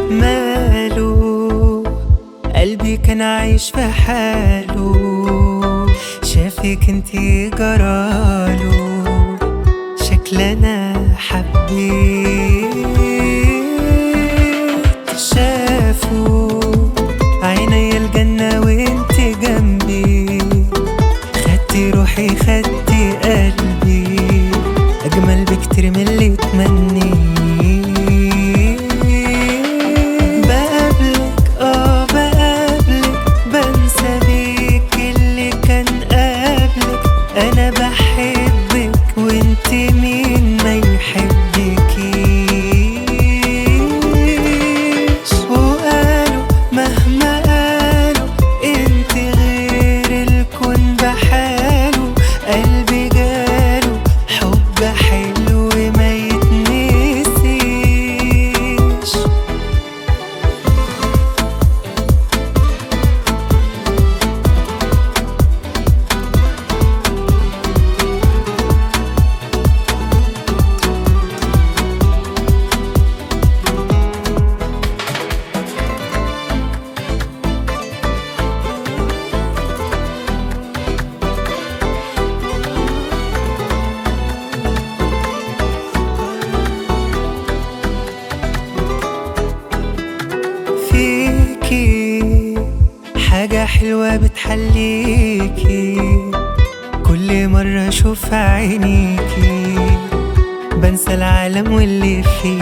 ماله قلبي كان عايش في حاله شافك انتي جراله شكلنا حبيت شافوا عيني الجنة وانت جنبي خدتي روحي خدتي قلبي أجمل بكتير من اللي تمنيه بقابلك اه بقابلك بنسى بيك اللي كان قبلك أنا بحبك وانت مين ما يحبكيش وقالوا مهما قالوا انت غير الكون بحاله قلبي جاله حب حلو ما يتنسيش فيكي حاجة حلوة بتحليكي كل مرة أشوف عينيكي بنسى العالم واللي فيه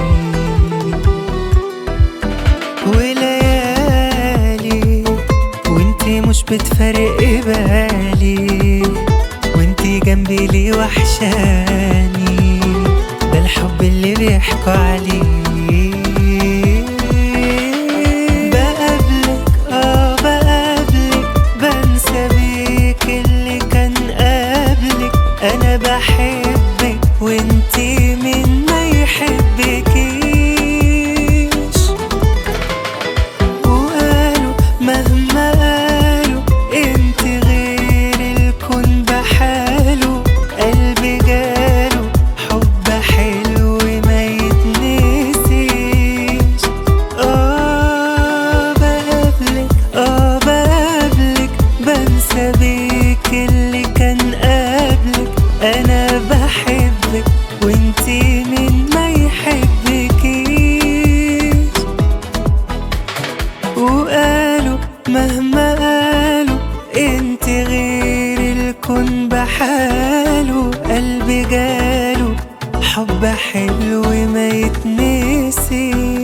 وليالي وانتي مش بتفرق بالي وانتي جنبي ليه وحشاني ده الحب اللي بيحكوا عليه بقابلك اه بقابلك بنسى بيك اللي كان قبلك انا بحبك وانتي من ما يحبكيش وقالوا مهما قالوا انت غير الكون بحاله قلبي جاله حب حلو ما يتنسيش اه بقابلك اه بقابلك بنسى بيك اللي كان قبلك انا بحبك وانتي من ما يحبكيش وقالوا مهما قالوا انت غير الكون بحاله قلبي جاله حب حلو ما يتنسي